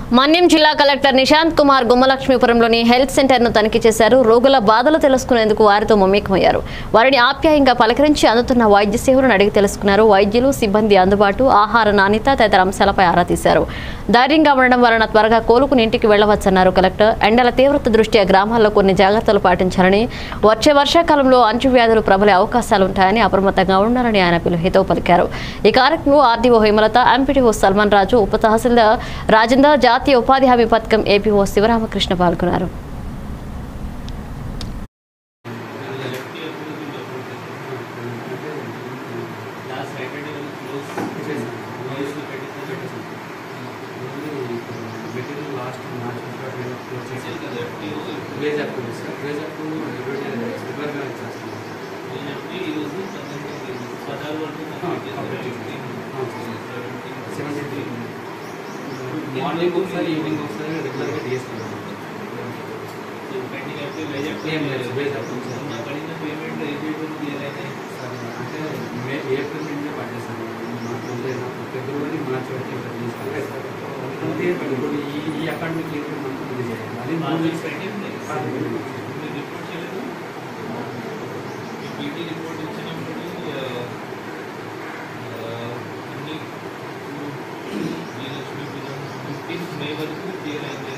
మన్యం జిల్లా కలెక్టర్ నిశాంత్ కుమార్ గుమ్మలక్ష్మీపురంలోని health centre ను తనిఖీ చేశారు రోగుల బాధలు తెలుసుకునేందుకు వారితో మమేకమయ్యారు వారిని ఆప్యాయంగా పలకరించి అందుతున్న వైద్య సేవలను అడిగి తెలుసుకున్నారు వైద్యులు సిబ్బంది అందుబాటు ఆహార నాణ్యత తదితర అంశాలపై ఆరా తీశారు ధైర్యంగా ఉండడం వలన త్వరగా కోలుకుని ఇంటికి వెళ్లవచ్చన్నారు కలెక్టర్ ఎండల తీవ్రత దృష్ట్యా గ్రామాల్లో కొన్ని జాగ్రత్తలు పాటించాలని వచ్చే వర్షాకాలంలో అంచువ్యాధులు ప్రబలే అవకాశాలుంటాయని అప్రమత్తంగా ఉండాలని ఆయన పిలు హితవు పలికారు ఈ కార్యక్రమంలో ఆర్డీఓ హేమలత ఎంపీటీఓ సల్మాన్ రాజు ఉప తహసీల్దార్ రాజేందర్ జాతీయ ఉపాధి హామీ పథకం ఏపీఓ శివరామకృష్ణ పాల్గొన్నారు లాస్ట్ సాటర్డే క్లోజ్ క్లోజ్ పెట్టేసి మెటీరియల్ లాస్ట్ మార్చ్ క్లోజ్ చేసి కదా FTO wage up sir wage up రెగ్యులర్గా చేస్తాం నేను FTO ఈరోజు పంతొమ్మిది పదహారు వరకు సెవెంటీ త్రీ మార్నింగ్ ఒకసారి ఈవినింగ్ ఒకసారి రెగ్యులర్గా తీసుకుంటాం పెండింగ్ అయితే వేజప్ ఏం లేదు, వేజ్ అప్ ఉంది. నా పడిన పేమెంట్ అయిపోయింది ఏదైతే అంటే మే ఏప్రిల్ నుండి పట్టేస్తాను మాకు అంటే నాకు ఫిబ్రవరి మార్చి వరకు ఇంకా తీసుకుంటాను అంటే ఇప్పుడు ఈ ఈ అకాడమిక్ ఇయర్ మనకు ఇది చేయాలి అది మూడు మార్చి weeks పెండింగ్ ఉంది కాదు. మీరు రిపోర్ట్ చేయలేదు ఈ పీటీ రిపోర్ట్ ఇచ్చినప్పుడు ఆ, ఆ, అన్ని ఈ లక్ష్మీపురం ఫిఫ్టీన్త్ మే వరకు క్లియర్ అయింది